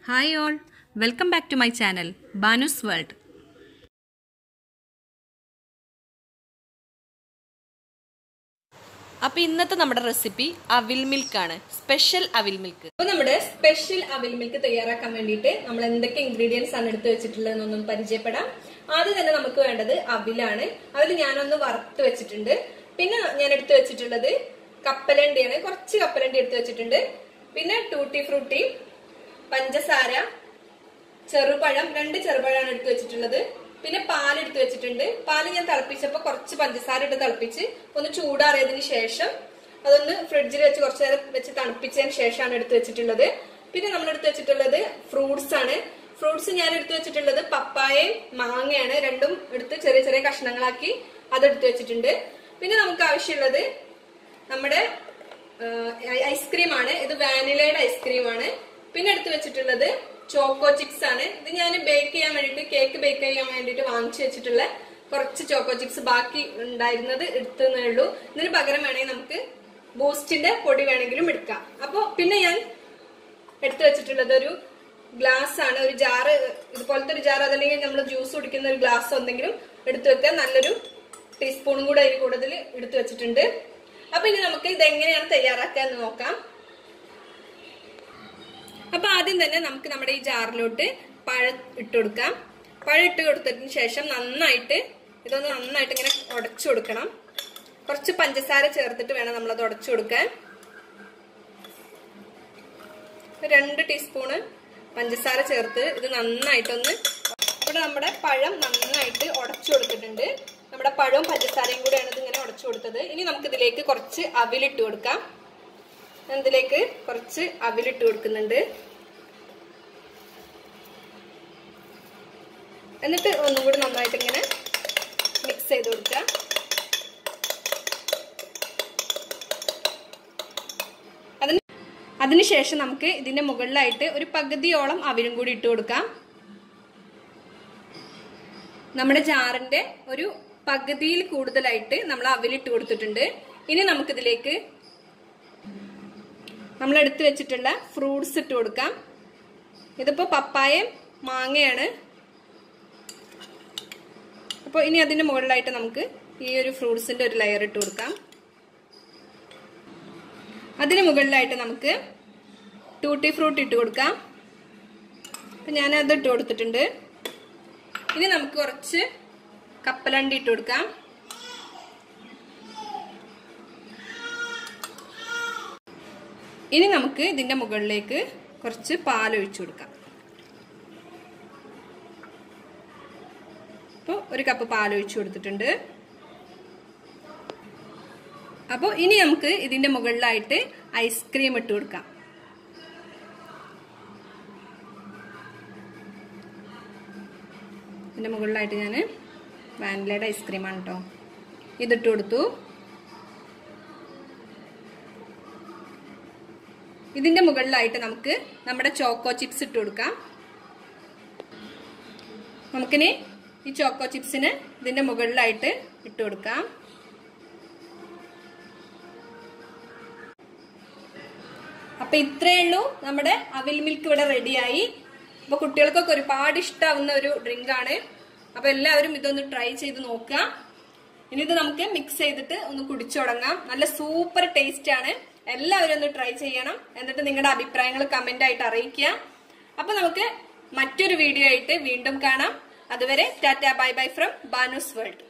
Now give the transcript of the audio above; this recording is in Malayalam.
hi all welcome back to my channel Banu's world അപ്പോൾ ഇന്നത്തെ നമ്മുടെ റെസിപ്പി അവിൽ മിൽക്കാണ് സ്പെഷ്യൽ അവിൽ മിൽക്ക് അപ്പൊ നമ്മുടെ സ്പെഷ്യൽ അവിൽ മിൽക്ക് തയ്യാറാക്കാൻ വേണ്ടിയിട്ട് നമ്മൾ എന്തൊക്കെ ഇൻഗ്രീഡിയൻസ് ആണ് എടുത്ത് വെച്ചിട്ടുള്ളതെന്നൊന്നും പരിചയപ്പെടാം ആദ്യം തന്നെ നമുക്ക് വേണ്ടത് അവിലാണ് അതിൽ ഞാനൊന്ന് വറുത്ത് വെച്ചിട്ടുണ്ട് പിന്നെ ഞാൻ എടുത്ത് വെച്ചിട്ടുള്ളത് കപ്പലണ്ടിയാണ് കുറച്ച് കപ്പലണ്ടി എടുത്ത് വെച്ചിട്ടുണ്ട് പിന്നെ ടൂട്ടി ഫ്രൂട്ടി പഞ്ചസാര ചെറുപഴം രണ്ട് ചെറുപഴമാണ് എടുത്ത് വെച്ചിട്ടുള്ളത് പിന്നെ പാൽ എടുത്ത് വെച്ചിട്ടുണ്ട് പാല് ഞാൻ തിളപ്പിച്ചപ്പോൾ കുറച്ച് പഞ്ചസാര ഇട്ട് തിളപ്പിച്ച് ഒന്ന് ചൂടാറിയതിന് ശേഷം അതൊന്ന് ഫ്രിഡ്ജിൽ വെച്ച് കുറച്ച് നേരം വെച്ച് തണുപ്പിച്ചതിന് ശേഷമാണ് എടുത്ത് വെച്ചിട്ടുള്ളത് പിന്നെ നമ്മൾ എടുത്ത് വെച്ചിട്ടുള്ളത് ഫ്രൂട്ട്സ് ആണ് ഫ്രൂട്ട്സ് ഞാൻ എടുത്ത് വെച്ചിട്ടുള്ളത് പപ്പായയും മാങ്ങയാണ് രണ്ടും എടുത്ത് ചെറിയ ചെറിയ കഷ്ണങ്ങളാക്കി അതെടുത്ത് വെച്ചിട്ടുണ്ട് പിന്നെ നമുക്ക് ആവശ്യമുള്ളത് നമ്മുടെ ഐസ്ക്രീം ആണ് ഇത് വാനിലയുടെ ഐസ്ക്രീം ആണ് പിന്നെ എടുത്ത് വെച്ചിട്ടുള്ളത് ചോക്കോ ചിപ്സ് ആണ് ഇത് ഞാൻ ബേക്ക് ചെയ്യാൻ വേണ്ടിയിട്ട് കേക്ക് ബേക്ക് ചെയ്യാൻ വേണ്ടിയിട്ട് വാങ്ങിച്ചു വെച്ചിട്ടുള്ള കുറച്ച് ചോക്കോ ചിപ്സ് ബാക്കി ഉണ്ടായിരുന്നത് എടുത്തേ ഉള്ളൂ ഇതിന് പകരം വേണമെങ്കിൽ നമുക്ക് ബൂസ്റ്റിന്റെ പൊടി വേണമെങ്കിലും എടുക്കാം അപ്പോൾ പിന്നെ ഞാൻ എടുത്തു വെച്ചിട്ടുള്ളത് ഒരു ഗ്ലാസ് ആണ് ഒരു ജാറ് ഇതുപോലത്തെ ഒരു ജാർ അതല്ലെങ്കിൽ നമ്മൾ ജ്യൂസ് കുടിക്കുന്ന ഒരു ഗ്ലാസ് എന്തെങ്കിലും എടുത്തു വെക്കാൻ നല്ലൊരു ടീസ്പൂണും കൂടെ അതിൽ കൂടുതൽ എടുത്തു വെച്ചിട്ടുണ്ട് അപ്പൊ ഇനി നമുക്ക് ഇത് എങ്ങനെയാണ് തയ്യാറാക്കുക എന്ന് നോക്കാം അപ്പൊ ആദ്യം തന്നെ നമുക്ക് നമ്മുടെ ഈ ജാറിലോട്ട് പഴം ഇട്ട് കൊടുക്കാം പഴം ഇട്ട് കൊടുത്തതിന് ശേഷം നന്നായിട്ട് ഇതൊന്ന് നന്നായിട്ട് ഇങ്ങനെ ഉടച്ചു കൊടുക്കണം കുറച്ച് പഞ്ചസാര ചേർത്തിട്ട് വേണം നമ്മളത് ഉടച്ചു കൊടുക്കാൻ രണ്ട് ടീസ്പൂണ് പഞ്ചസാര ചേർത്ത് ഇത് നന്നായിട്ടൊന്ന് ഇവിടെ നമ്മുടെ പഴം നന്നായിട്ട് ഉടച്ചു കൊടുത്തിട്ടുണ്ട് നമ്മുടെ പഴവും പഞ്ചസാരയും കൂടെയാണ് ഇത് ഇങ്ങനെ ഉടച്ചു കൊടുത്തത് ഇനി നമുക്ക് ഇതിലേക്ക് കുറച്ച് അവിലിട്ട് കൊടുക്കാം ഞാൻ ഇതിലേക്ക് കുറച്ച് അവിലിട്ട് കൊടുക്കുന്നുണ്ട് എന്നിട്ട് ഒന്നും കൂടി നന്നായിട്ട് ഇങ്ങനെ മിക്സ് ചെയ്ത് കൊടുക്കുക അതിന് അതിനുശേഷം നമുക്ക് ഇതിന്റെ മുകളിലായിട്ട് ഒരു പകുതിയോളം അവിലും കൂടി ഇട്ട് കൊടുക്കാം നമ്മുടെ ജാറിന്റെ ഒരു പകുതിയിൽ കൂടുതലായിട്ട് നമ്മൾ അവിലിട്ട് കൊടുത്തിട്ടുണ്ട് ഇനി നമുക്കിതിലേക്ക് നമ്മൾ എടുത്തു വെച്ചിട്ടുള്ള ഫ്രൂട്ട്സ് ഇട്ട് കൊടുക്കാം ഇതിപ്പോ പപ്പായയും മാങ്ങയാണ് അപ്പോൾ ഇനി അതിന്റെ മുകളിലായിട്ട് നമുക്ക് ഈ ഒരു ഫ്രൂട്ട്സിന്റെ ഒരു ലെയർ ഇട്ട് കൊടുക്കാം അതിന് മുകളിലായിട്ട് നമുക്ക് ടൂട്ടി ഫ്രൂട്ട് ഇട്ട് കൊടുക്കാം അപ്പം ഞാനത് ഇട്ട് കൊടുത്തിട്ടുണ്ട് ഇനി നമുക്ക് കുറച്ച് കപ്പലണ്ടി ഇട്ട് കൊടുക്കാം ഇനി നമുക്ക് ഇതിന്റെ മുകളിലേക്ക് കുറച്ച് പാൽ ഒഴിച്ചു കൊടുക്കാം അപ്പോൾ ഒരു കപ്പ് പാൽ ഒഴിച്ചു കൊടുത്തിട്ടുണ്ട് അപ്പോൾ ഇനി നമുക്ക് ഇതിന്റെ മുകളിലായിട്ട് ഐസ്ക്രീം ഇട്ട് കൊടുക്കാം ഇതിന്റെ മുകളിലായിട്ട് ഞാൻ വാനിലയുടെ ഐസ്ക്രീമാണ് കേട്ടോ ഇതിട്ട് കൊടുത്തു ഇതിന്റെ മുകളിലായിട്ട് നമുക്ക് നമ്മുടെ ചോക്കോ ചിപ്സ് ഇട്ട് കൊടുക്കാം നമുക്കിനി ഈ ചോക്കോ ചിപ്സിന് ഇതിന്റെ മുകളിലായിട്ട് ഇട്ട് കൊടുക്കാം അപ്പൊ ഇത്രയേ ഉള്ളൂ നമ്മുടെ അവിൽ മിൽക്ക് ഇവിടെ റെഡിയായി അപ്പൊ കുട്ടികൾക്കൊക്കെ ഒരുപാട് ഇഷ്ടാവുന്ന ഒരു ഡ്രിങ്ക് ആണ് അപ്പൊ എല്ലാവരും ഇതൊന്ന് ട്രൈ ചെയ്ത് നോക്കുക ഇനി ഇത് നമുക്ക് മിക്സ് ചെയ്തിട്ട് ഒന്ന് കുടിച്ചു തുടങ്ങാം നല്ല സൂപ്പർ ടേസ്റ്റ് ആണ് എല്ലാവരും ഒന്ന് ട്രൈ ചെയ്യണം എന്നിട്ട് നിങ്ങളുടെ അഭിപ്രായങ്ങൾ കമന്റ് ആയിട്ട് അറിയിക്കുക അപ്പൊ നമുക്ക് മറ്റൊരു വീഡിയോ ആയിട്ട് വീണ്ടും കാണാം അതുവരെ tata bye bye from Banu's world